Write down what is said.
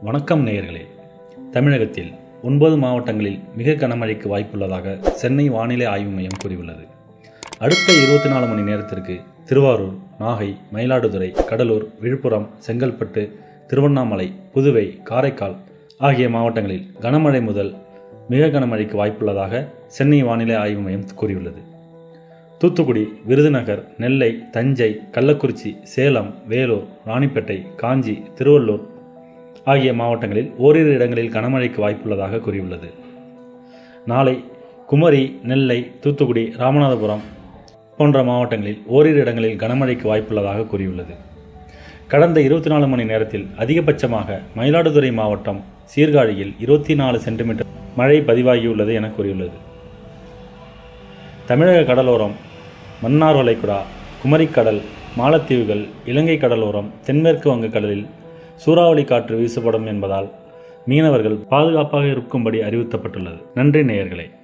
வணக்கம் நேயர்களே தமிழகத்தில் ஒன்பது மாவட்டங்களில் மிக கனமழைக்கு வாய்ப்புள்ளதாக சென்னை வானிலை ஆய்வு மையம் கூறியுள்ளது அடுத்த இருபத்தி நாலு மணி நேரத்திற்கு திருவாரூர் நாகை மயிலாடுதுறை கடலூர் விழுப்புரம் செங்கல்பட்டு திருவண்ணாமலை புதுவை காரைக்கால் ஆகிய மாவட்டங்களில் கனமழை முதல் மிக கனமழைக்கு வாய்ப்புள்ளதாக சென்னை வானிலை ஆய்வு மையம் கூறியுள்ளது தூத்துக்குடி விருதுநகர் நெல்லை தஞ்சை கள்ளக்குறிச்சி சேலம் வேலூர் ராணிப்பேட்டை காஞ்சி திருவள்ளூர் ஆகிய மாவட்டங்களில் ஓரிரு இடங்களில் கனமழைக்கு வாய்ப்புள்ளதாக கூறியுள்ளது நாளை குமரி நெல்லை தூத்துக்குடி ராமநாதபுரம் போன்ற மாவட்டங்களில் ஓரிரு இடங்களில் கனமழைக்கு வாய்ப்புள்ளதாக கூறியுள்ளது கடந்த இருபத்தி நாலு மணி நேரத்தில் அதிகபட்சமாக மயிலாடுதுறை மாவட்டம் சீர்காழியில் இருபத்தி நாலு சென்டிமீட்டர் மழை பதிவாகியுள்ளது என கூறியுள்ளது தமிழக கடலோரம் மன்னார் வளைகுடா குமரிக்கடல் மாலத்தீவுகள் இலங்கை கடலோரம் தென்மேற்கு வங்கக்கடலில் சூறாவளி காற்று வீசப்படும் என்பதால் மீனவர்கள் பாதுகாப்பாக இருக்கும்படி அறிவுறுத்தப்பட்டுள்ளது நன்றி நேயர்களே